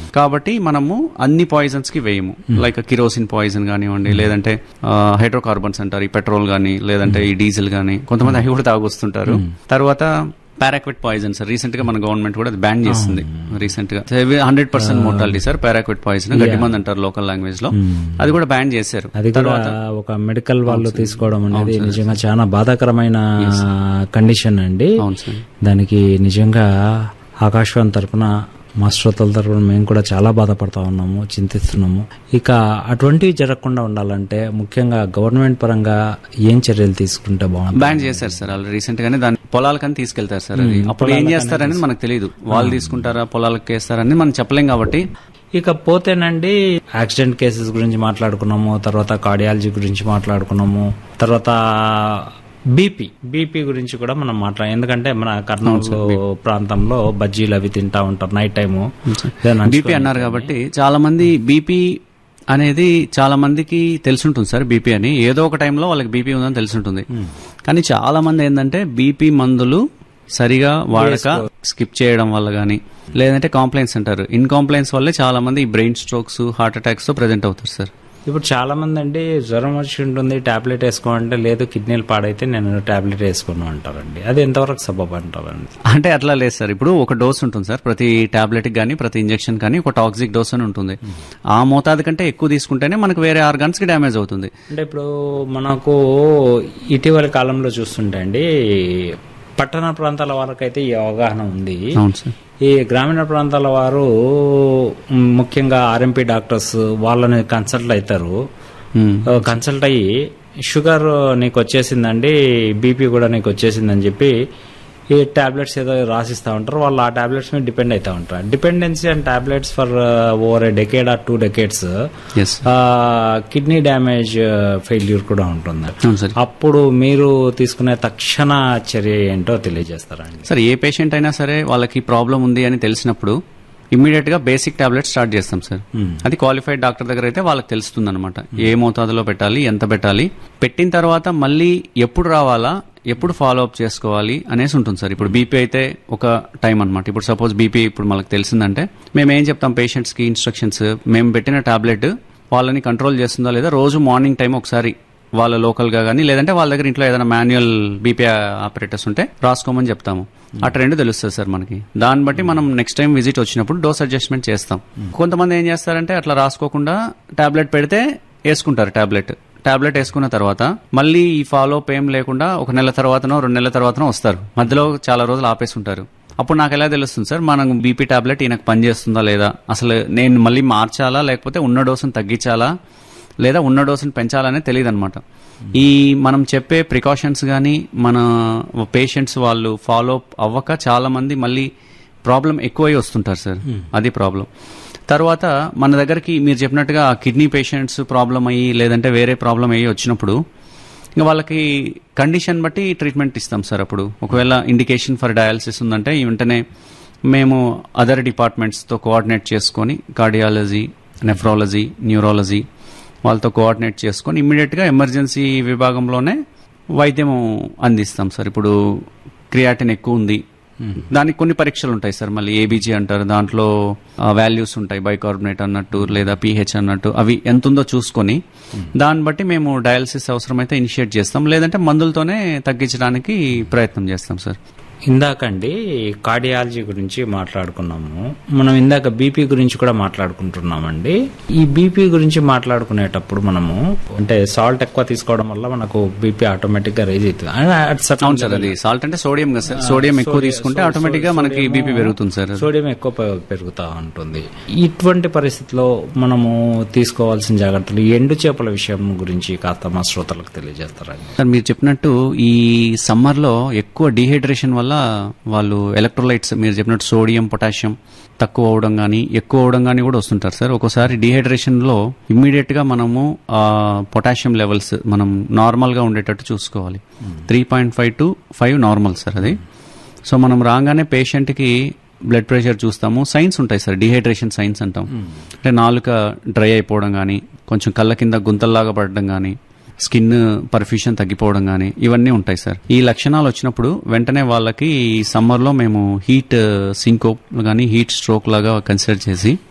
కాబట్టి మనము అన్ని పాయిజన్స్ కి వేయము లైక్ కిరోసిన్ పాయిజన్ కానివ్వండి లేదంటే హైడ్రోకార్బన్స్ అంటారు ఈ పెట్రోల్ గానీ లేదంటే ఈ డీజిల్ గానీ కొంతమంది అవి కూడా తాగొస్తుంటారు తర్వాత పారాక్విట్ పాయిజన్ సార్ రీసెంట్ గా మన గవర్నమెంట్ కూడా అది బ్యాన్ చేస్తుంది రీసెంట్ గా hundred percent mortality sir paraquat poison గడ్డిమంది అంటారు లోకల్ లాంగ్వేజ్ లో అది కూడా బ్యాన్ చేశారు అది కూడా ఒక మెడికల్ వాళ్ళు తీసుకోవడం అనేది నిజంగా చాలా బాధాకరమైన కండిషన్ అండి అవును సార్ దానికి నిజంగా ఆకాశవాణి తరపున మా శ్రోతల తరపున మేము కూడా చాలా బాధపడతా ఉన్నాము చింతిస్తున్నాము ఇక అటువంటివి జరగకుండా ఉండాలంటే ముఖ్యంగా గవర్నమెంట్ పరంగా ఏం చర్యలు తీసుకుంటే బాగుంటుంది బ్యాన్ చేశారు సార్ వాళ్ళు రీసెంట్ గానే దాన్ని పొలాలకని తీసుకెళ్తారు సార్ అది అప్పుడు ఏం చేస్తారనేది మనకు తెలియదు వాళ్ళు తీసుకుంటారా పొలాలకు వేస్తారని మనం చెప్పలేం కాబట్టి ఇక పోతేనండి యాక్సిడెంట్ కేసెస్ గురించి మాట్లాడుకున్నాము తర్వాత కార్డియాలజీ గురించి మాట్లాడుకున్నాము తర్వాత బీపీ బీపీ గురించి కూడా మనం మాట్లాడాం ఎందుకంటే మన కర్నూలు ప్రాంతంలో బజ్జీలు అవి తింటా ఉంటారు నైట్ టైము బీపీ అన్నారు కాబట్టి చాలా మంది బీపీ అనేది చాలా మందికి తెలుసుంటుంది సార్ బీపీ అని ఏదో ఒక టైంలో వాళ్ళకి బీపీ ఉందని తెలుసుంటుంది కానీ చాలా మంది ఏంటంటే బీపీ మందులు సరిగా వాడక స్కిప్ చేయడం వల్ల గానీ లేదంటే కాంప్లైంట్స్ అంటారు ఇన్ కాంప్లైంట్స్ వల్లే చాలా మంది బ్రెయిన్ స్ట్రోక్స్ హార్ట్ అటాక్స్ తో ప్రెజెంట్ అవుతారు సార్ ఇప్పుడు చాలా మంది అండి జ్వరం వచ్చి ఉంటుంది టాబ్లెట్ వేసుకోమంటే లేదు కిడ్నీలు పాడైతే నేను టాబ్లెట్ వేసుకోను అంటారండి అది ఎంతవరకు సబబ్ అంటారండి అంటే అట్లా లేదు సార్ ఇప్పుడు ఒక డోస్ ఉంటుంది సార్ ప్రతి టాబ్లెట్ కానీ ప్రతి ఇంజెక్షన్ కానీ ఒక టాక్సిక్ డోస్ అని ఉంటుంది ఆ మోతాదు కంటే ఎక్కువ తీసుకుంటేనే మనకు వేరే ఆర్గాన్స్ కి డ్యామేజ్ అవుతుంది అంటే ఇప్పుడు మనకు ఇటీవల కాలంలో చూస్తుంటే అండి పట్టణ ప్రాంతాల వారికైతే ఈ అవగాహన ఉంది అవును సార్ ఈ గ్రామీణ ప్రాంతాల వారు మ్, ముఖ్యంగా ఆర్ఎంపీ డాక్టర్స్ వాళ్ళని కన్సల్ట్ అవుతారు ఉమ్. కన్సల్ట్ అయ్యి షుగర్ నీకు వచ్చేసిందండి బీపీ కూడా నీకు వచ్చేసిందని చెప్పి ఈ టాబ్లెట్స్ ఏదో రాసిస్తా ఉంటారు వాళ్ళు ఆ టాబ్లెట్స్ మీద డిపెండ్ అవుతా ఉంటారు dependency and tablets for over a decade or two decades yes kidney damage failure కూడా ఉంటుంది అవును సార్ అప్పుడు మీరు తీసుకునే తక్షణ చర్య ఏంటో తెలియజేస్తారండి సార్ ఏ పేషెంట్ అయినా సరే వాళ్ళకి ప్రాబ్లం ఉంది అని తెలిసినప్పుడు ఇమ్మీడియట్ గా బేసిక్ టాబ్లెట్ స్టార్ట్ చేస్తాం సార్ అది క్వాలిఫైడ్ డాక్టర్ దగ్గర అయితే వాళ్ళకి తెలుస్తుంది అనమాట ఏ మోతాదులో పెట్టాలి ఎంత పెట్టాలి పెట్టిన తర్వాత మళ్ళీ ఎప్పుడు రావాలా ఎప్పుడు ఫాలో అప్ చేసుకోవాలి అనేసి ఉంటుంది సార్ ఇప్పుడు బీపీ అయితే ఒక టైం అనమాట ఇప్పుడు సపోజ్ బీపీ ఇప్పుడు మనకు తెలిసిందంటే మేము ఏం చెప్తాం పేషెంట్స్ కి ఇన్స్ట్రక్షన్స్ మేము పెట్టిన టాబ్లెట్ వాళ్ళని కంట్రోల్ చేస్తుందా లేదా రోజు మార్నింగ్ టైం ఒకసారి వాళ్ళ లోకల్ గా కానీ లేదంటే వాళ్ళ దగ్గర ఇంట్లో ఏదైనా మాన్యువల్ బీపీ ఆపరేటర్స్ ఉంటే రాసుకోమని చెప్తాము ఆ ట్రెండ్ తెలుస్తుంది సార్ మనకి దాన్ని బట్టి మనం నెక్స్ట్ టైం విజిట్ వచ్చినప్పుడు డోస్ అడ్జస్ట్మెంట్ చేస్తాం కొంతమంది ఏం చేస్తారంటే అట్లా రాసుకోకుండా టాబ్లెట్ పెడితే వేసుకుంటారు టాబ్లెట్ టాబ్లెట్ వేసుకున్న తర్వాత మళ్ళీ ఈ ఫాలో అప్ ఏం లేకుండా ఒక నెల తర్వాతనో రెండు నెలల తర్వాతనో వస్తారు మధ్యలో చాలా రోజులు ఆపేసుంటారు అప్పుడు నాకు ఎలా తెలుస్తుంది సార్ మనం బీపీ టాబ్లెట్ ఈయనకు పనిచేస్తుందా లేదా అసలు నేను మళ్ళీ మార్చాలా లేకపోతే ఉన్న డోసును తగ్గించాలా లేదా ఉన్న డోసును పెంచాలనే తెలియదు అనమాట ఈ మనం చెప్పే ప్రికాషన్స్ కానీ మన పేషెంట్స్ వాళ్ళు ఫాలో అప్ అవ్వక చాలా మంది మళ్ళీ ప్రాబ్లం ఎక్కువై వస్తుంటారు సార్ అది ప్రాబ్లం తర్వాత మన దగ్గరికి మీరు చెప్పినట్టుగా కిడ్నీ పేషెంట్స్ ప్రాబ్లం అయ్యి లేదంటే వేరే ప్రాబ్లం అయ్యి వచ్చినప్పుడు ఇంకా వాళ్ళకి కండిషన్ బట్టి ట్రీట్మెంట్ ఇస్తాం సార్ అప్పుడు ఒకవేళ ఇండికేషన్ ఫర్ డయాలసిస్ ఉందంటే ఈ వెంటనే మేము అదర్ డిపార్ట్మెంట్స్తో కోఆర్డినేట్ చేసుకొని కార్డియాలజీ నెఫ్రాలజీ న్యూరాలజీ వాళ్ళతో కోఆర్డినేట్ చేసుకొని ఇమ్మీడియట్గా ఎమర్జెన్సీ విభాగంలోనే వైద్యం అందిస్తాం సార్ ఇప్పుడు క్రియాటిన్ ఎక్కువ ఉంది దానికి కొన్ని పరీక్షలు ఉంటాయి సార్ మళ్ళీ ఏబీజీ అంటారు దాంట్లో వాల్యూస్ ఉంటాయి బైకార్బోనేట్ అన్నట్టు లేదా పీహెచ్ అన్నట్టు అవి ఎంత ఉందో చూసుకొని దాన్ని బట్టి మేము డయాలసిస్ అవసరమైతే ఇనిషియేట్ చేస్తాం లేదంటే మందులతోనే తగ్గించడానికి ప్రయత్నం చేస్తాం సార్ ఇందాకండి కార్డియాలజీ గురించి మాట్లాడుకున్నాము మనం ఇందాక బీపీ గురించి కూడా మాట్లాడుకుంటున్నామండి ఈ బీపీ గురించి మాట్లాడుకునేటప్పుడు మనము అంటే సాల్ట్ ఎక్కువ తీసుకోవడం వల్ల మనకు బీపీ ఆటోమేటిక్ గా రైజ్ అవుతుంది And at certain అవును సార్ అది సాల్ట్ అంటే సోడియం కదా సార్ సోడియం ఎక్కువ తీసుకుంటే ఆటోమేటిక్ గా మనకి బీపీ పెరుగుతుంది సార్ సోడియం ఎక్కువ పె- పెరుగుతా ఉంటుంది ఇటువంటి పరిస్థితిలో మనము తీసుకోవాల్సిన జాగ్రత్తలు ఈ ఎండు చేపల విషయం గురించి కాస్త మా శ్రోతలకు తెలియజేస్తారండి సార్ మీరు చెప్పినట్టు ఈ సమ్మర్ లో ఎక్కువ డిహైడ్రేషన్ వల్ల వాళ్ళు ఎలక్ట్రోలైట్స్ మీరు చెప్పినట్టు సోడియం పొటాషియం తక్కువ అవడం కానీ ఎక్కువ అవడం కానీ కూడా వస్తుంటారు సార్ ఒక్కోసారి డిహైడ్రేషన్ లో ఇమ్మీడియట్ గా మనము ఆ పొటాషియం లెవెల్స్ మనం నార్మల్ గా ఉండేటట్టు చూసుకోవాలి three point five to five normal sir అది సో మనం రాగానే పేషెంట్ కి బ్లడ్ ప్రెషర్ చూస్తాము సైన్స్ ఉంటాయి సార్ డిహైడ్రేషన్ సైన్స్ అంటాం అంటే నాలుక డ్రై అయిపోవడం కానీ కొంచెం కళ్ళ కింద గుంతల్లాగా పడడం కానీ స్కిన్ పర్ఫ్యూషన్ తగ్గిపోవడం కానీ ఇవన్నీ ఉంటాయి సార్ ఈ లక్షణాలు వచ్చినప్పుడు వెంటనే వాళ్ళకి ఈ సమ్మర్లో మేము హీట్ సింకోప్ కానీ హీట్ స్ట్రోక్ లాగా కన్సిడర్ చేసి